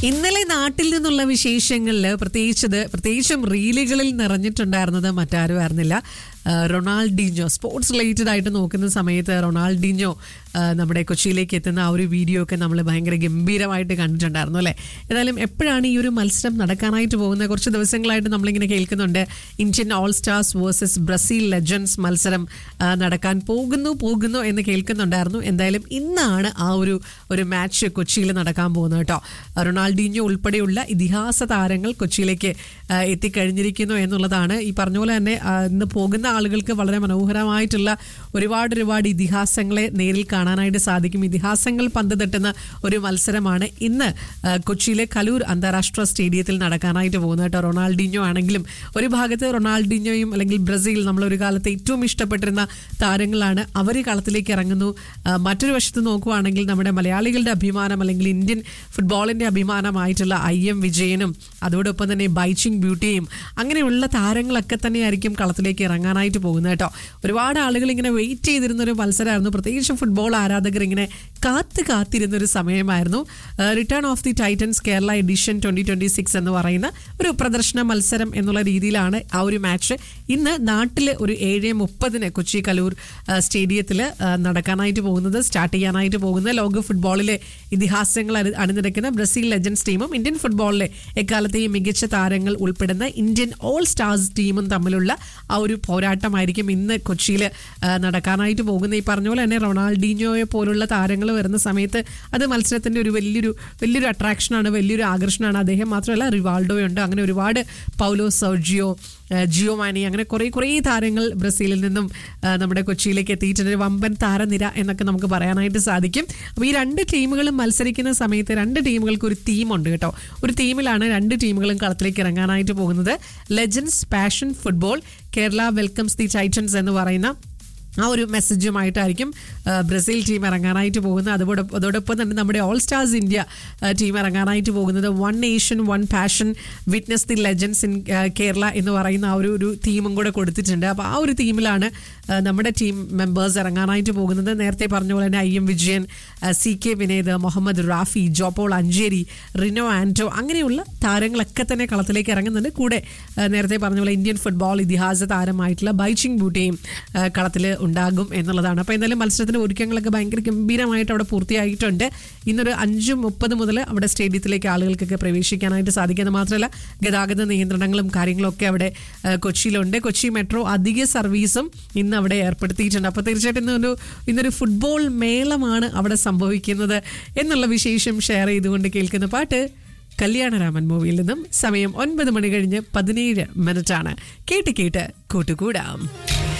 ഇന്നലെ നാട്ടിൽ നിന്നുള്ള വിശേഷങ്ങളിൽ പ്രത്യേകിച്ചത് പ്രത്യേകിച്ചും റീലുകളിൽ നിറഞ്ഞിട്ടുണ്ടായിരുന്നത് മറ്റാരും ആയിരുന്നില്ല ആ, റൊണാൾഡിഞ്ഞോ സ്പോർട്സ് റിലേറ്റഡ് ആയിട്ട് നോക്കുന്ന സമയത്ത് റൊണാൾഡിഞ്ഞോ ആ, നമ്മുടെ കൊച്ചിയിലേക്ക് എത്തുന്ന ആ ഒരു വീഡിയോ ഒക്കെ നമ്മൾ ഭയങ്കര ഗംഭീരമായിട്ട് കണ്ടിട്ടുണ്ടായിരുന്നു അല്ലേ ഏതായാലും എപ്പോഴാണ് ഈ ഒരു മത്സരം നടക്കാനായിട്ട് പോകുന്നത് കുറച്ച് ദിവസങ്ങളായിട്ട് നമ്മളിങ്ങനെ കേൾക്കുന്നുണ്ട് Indian all stars versus Brazil legends മത്സരം ആ, നടക്കാൻ പോകുന്നു പോകുന്നു എന്ന് കേൾക്കുന്നുണ്ടായിരുന്നു എന്തായാലും ഇന്നാണ് ആ ഒരു ഒരു മാച്ച് കൊച്ചിയിൽ നടക്കാൻ പോകുന്നത് കേട്ടോ റൊണാൾഡീഞ്ഞോ ഉൾപ്പെടെയുള്ള ഇതിഹാസ താരങ്ങൾ കൊച്ചിയിലേക്ക് ആ, എത്തിക്കഴിഞ്ഞിരിക്കുന്നു എന്നുള്ളതാണ് ഈ പറഞ്ഞ പോലെ തന്നെ ആ, ഇന്ന് പോകുന്ന ആളുകൾക്ക് വളരെ മനോഹരമായിട്ടുള്ള ഒരുപാട് ഒരുപാട് ഇതിഹാസങ്ങളെ നേരിൽ കാണാനായിട്ട് സാധിക്കും ഇതിഹാസങ്ങൾ പന്ത് തട്ടുന്ന ഒരു മത്സരമാണ് ഇന്ന് ആ, കൊച്ചിയിലെ കലൂർ അന്താരാഷ്ട്ര സ്റ്റേഡിയത്തിൽ നടക്കാനായിട്ട് പോകുന്നത് കേട്ടോ റൊണാൾഡിഞ്ഞോ ആണെങ്കിലും ഒരു ഭാഗത്ത് റൊണാൾഡിഞ്ഞോയും അല്ലെങ്കിൽ ബ്രസീൽ നമ്മൾ ഒരു കാലത്ത് ഏറ്റവും ഇഷ്ടപ്പെട്ടിരുന്ന താരങ്ങളാണ് അവർ കളത്തിലേക്ക് ഇറങ്ങുന്നു ആ, മറ്റൊരു വശത്ത് നോക്കുവാണെങ്കിൽ നമ്മുടെ മലയാളികളുടെ അഭിമാനം അല്ലെങ്കിൽ ഇന്ത്യൻ ഫുട്ബോളിന്റെ അഭിമാനമായിട്ടുള്ള ഐ എം വിജയനും അതോടൊപ്പം തന്നെ ബൈച്ചിങ് ബ്യൂട്ടിയും അങ്ങനെയുള്ള താരങ്ങളൊക്കെ തന്നെയായിരിക്കും കളത്തിലേക്ക് ഇറങ്ങാനായിട്ട് പോകുന്നത് കേട്ടോ ഒരുപാട് ആളുകൾ ഇങ്ങനെ വെയിറ്റ് ചെയ്തിരുന്ന ഒരു മത്സരമായിരുന്നു പ്രത്യേകിച്ച് ഫുട്ബോൾ ആരാധകർ ഇങ്ങനെ കാത്ത് കാത്തിരുന്ന ഒരു സമയമായിരുന്നു return of the titans Kerala edition twenty twenty six എന്ന് പറയുന്ന ഒരു പ്രദർശന മത്സരം എന്നുള്ള രീതിയിലാണ് ആ ഒരു മാച്ച് ഇന്ന് നാട്ടിൽ ഒരു ഏഴ് മുപ്പതിന് കൊച്ചി കലൂർ സ്റ്റേഡിയത്തിൽ നടക്കാനായിട്ട് പോകുന്നത് സ്റ്റാർട്ട് ചെയ്യാനായിട്ട് പോകുന്നത് ലോക ഫുട്ബോളിലെ ഇതിഹാസങ്ങൾ അണി- അണിനിരക്കുന്ന ബ്രസീൽ ലെജൻസ് ടീമും ഇന്ത്യൻ ഫുട്ബോളിലെ എക്കാലത്തെയും മികച്ച താരങ്ങൾ ഉൾപ്പെടുന്ന ഇന്ത്യൻ ഓൾ സ്റ്റാർസ് ടീമും തമ്മിലുള്ള ആ ഒരു പോരാട്ടമായിരിക്കും ഇന്ന് കൊച്ചിയിൽ നടക്കാനായിട്ട് പോകുന്നത് ഈ പറഞ്ഞ പോലെ തന്നെ റൊണാൾഡീഞ്ഞോയെ പോലുള്ള താരങ്ങൾ വരുന്ന സമയത്ത് അത് മത്സരത്തിന്റെ ഒരു വലിയൊരു വലിയൊരു അട്രാക്ഷനാണ് വലിയൊരു ആകർഷണമാണ് അദ്ദേഹം മാത്രമല്ല റിവാൾഡോയുണ്ട് അങ്ങനെ ഒരുപാട് പൗലോ സർജിയോ ഏഹ് ജിയോ മാനി അങ്ങനെ കുറേ കുറേ താരങ്ങൾ ബ്രസീലിൽ നിന്നും ഏഹ് നമ്മുടെ കൊച്ചിയിലേക്ക് എത്തിയിട്ടുണ്ട് ഒരു വമ്പൻ താരനിര എന്നൊക്കെ നമുക്ക് പറയാനായിട്ട് സാധിക്കും അപ്പോൾ ഈ രണ്ട് ടീമുകളും മത്സരിക്കുന്ന സമയത്ത് രണ്ട് ടീമുകൾക്ക് ഒരു ടീമുണ്ട് കേട്ടോ ഒരു ടീമിലാണ് രണ്ട് ടീമുകളും കളത്തിലേക്ക് ഇറങ്ങാനായിട്ട് പോകുന്നത് legends passion football Kerala welcomes the titans എന്ന് പറയുന്ന ആ ഒരു മെസ്സേജുമായിട്ടായിരിക്കും ആ, ബ്രസീൽ ടീം ഇറങ്ങാനായിട്ട് പോകുന്നത് അതോടെ അതോടൊപ്പം തന്നെ നമ്മുടെ ഓൾ സ്റ്റാർസ് ഇന്ത്യ ആ, ടീം ഇറങ്ങാനായിട്ട് പോകുന്നത് one nation one passion witness the legends in ആ, കേരള എന്ന് പറയുന്ന ആ ഒരു ഒരു ടീമും കൂടെ കൊടുത്തിട്ടുണ്ട് അപ്പോൾ ആ ഒരു ടീമിലാണ് ആ, നമ്മുടെ ടീം മെമ്പേഴ്സ് ഇറങ്ങാനായിട്ട് പോകുന്നത് നേരത്തെ പറഞ്ഞ പോലെ തന്നെ ഐ എം വിജയൻ ആ, സി കെ വിനേത് മുഹമ്മദ് റാഫി ജോപ്പോൾ അഞ്ചേരി റിനോ ആൻറ്റോ അങ്ങനെയുള്ള താരങ്ങളൊക്കെ തന്നെ കളത്തിലേക്ക് ഇറങ്ങുന്നുണ്ട് കൂടെ ആ, നേരത്തെ പറഞ്ഞ പോലെ ഇന്ത്യൻ ഫുട്ബോൾ ഇതിഹാസ താരമായിട്ടുള്ള ബൈച്ചിങ് ബൂട്ടിയും കളത്തിൽ ഉണ്ടാകും എന്നുള്ളതാണ് അപ്പോൾ എന്തായാലും മത്സരത്തിന്റെ ഒരുക്കങ്ങളൊക്കെ ഭയങ്കര ഗംഭീരമായിട്ട് അവിടെ പൂർത്തിയായിട്ടുണ്ട് ഇന്നൊരു അഞ്ച് മുപ്പത് മുതൽ അവിടെ സ്റ്റേഡിയത്തിലേക്ക് ആളുകൾക്കൊക്കെ പ്രവേശിക്കാനായിട്ട് സാധിക്കുന്നത് മാത്രമല്ല ഗതാഗത നിയന്ത്രണങ്ങളും കാര്യങ്ങളും ഒക്കെ അവിടെ ആ, കൊച്ചിയിലുണ്ട് കൊച്ചി മെട്രോ അധിക സർവീസും ഇന്ന് അവിടെ ഏർപ്പെടുത്തിയിട്ടുണ്ട് അപ്പോൾ തീർച്ചയായിട്ടും ഇന്നൊരു ഇന്നൊരു ഫുട്ബോൾ മേളമാണ് അവിടെ സംഭവിക്കുന്നത് എന്നുള്ള വിശേഷം ഷെയർ ചെയ്തുകൊണ്ട് കേൾക്കുന്ന പാട്ട് കല്യാണരാമൻ മൂവിയിൽ നിന്നും സമയം ഒൻപത് മണി കഴിഞ്ഞ് പതിനേഴ് മിനിറ്റാണ് കേട്ട് കേട്ട് കൂട്ടുകൂടാം